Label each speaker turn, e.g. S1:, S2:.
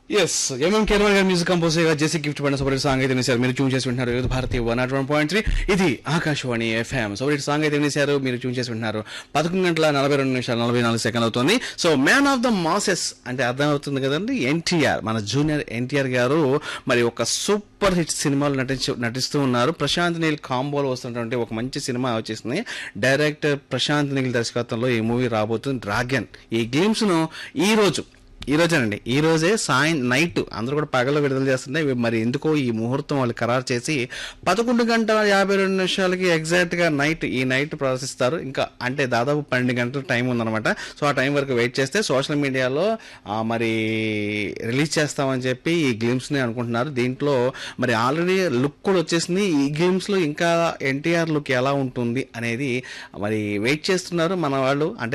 S1: yes MM Kerala గారి music compose గా జేసీ గిఫ్ట్ పడిన సపరేట్ సాంగ్ అయితే వినేశారు మీరు చూన్ చేసి వింటున్నారు youth Bharati one naught one point three ఇది ఆకాశవాణి ఎఫ్ఎం సపరేట్ సాంగ్ అయితే వినేశారు మీరు చూన్ చేసి వింటున్నారు పదకొండు గంటల నలభై రెండు నిమిషాలు నలభై నాలుగు సెకండ్ అవుతుంది so man of the masses అంటే అర్థం అవుతుంది కదండి ఎన్టీఆర్ మన జూనియర్ ఎన్టీఆర్ గారు మరి ఒక సూపర్ హిట్ సినిమాలు నటించు నటిస్తూ ఉన్నారు ప్రశాంత్ నీల్ కాంబోలో వస్తున్నటువంటి ఒక మంచి సినిమా వచ్చేసింది డైరెక్టర్ ప్రశాంత్ నీల్ దర్శకత్వంలో ఈ మూవీ రాబోతుంది డ్రాగన్ ఈ గేమ్స్ ను ఈ రోజు ఈ రోజేనండి ఈ రోజే సాయం నైట్ అందరూ కూడా పగలు విడుదల చేస్తుంటే ఇవి మరి ఎందుకో ఈ ముహూర్తం వాళ్ళు ఖరారు చేసి పదకొండు గంటల యాభై రెండు నిమిషాలకి ఎగ్జాక్ట్ గా నైట్ ఈ నైట్ ప్రదర్శిస్తారు ఇంకా అంటే దాదాపు పన్నెండు గంటల టైం ఉందన్నమాట సో ఆ టైం వరకు వెయిట్ చేస్తే సోషల్ మీడియాలో ఆ, మరి రిలీజ్ చేస్తామని చెప్పి ఈ గేమ్స్ ని అనుకుంటున్నారు దీంట్లో మరి ఆల్రెడీ లుక్ కూడా వచ్చేసింది ఈ గేమ్స్ లో ఇంకా ఎన్టీఆర్ లుక్ ఎలా ఉంటుంది అనేది మరి వెయిట్ చేస్తున్నారు మన వాళ్ళు అంటే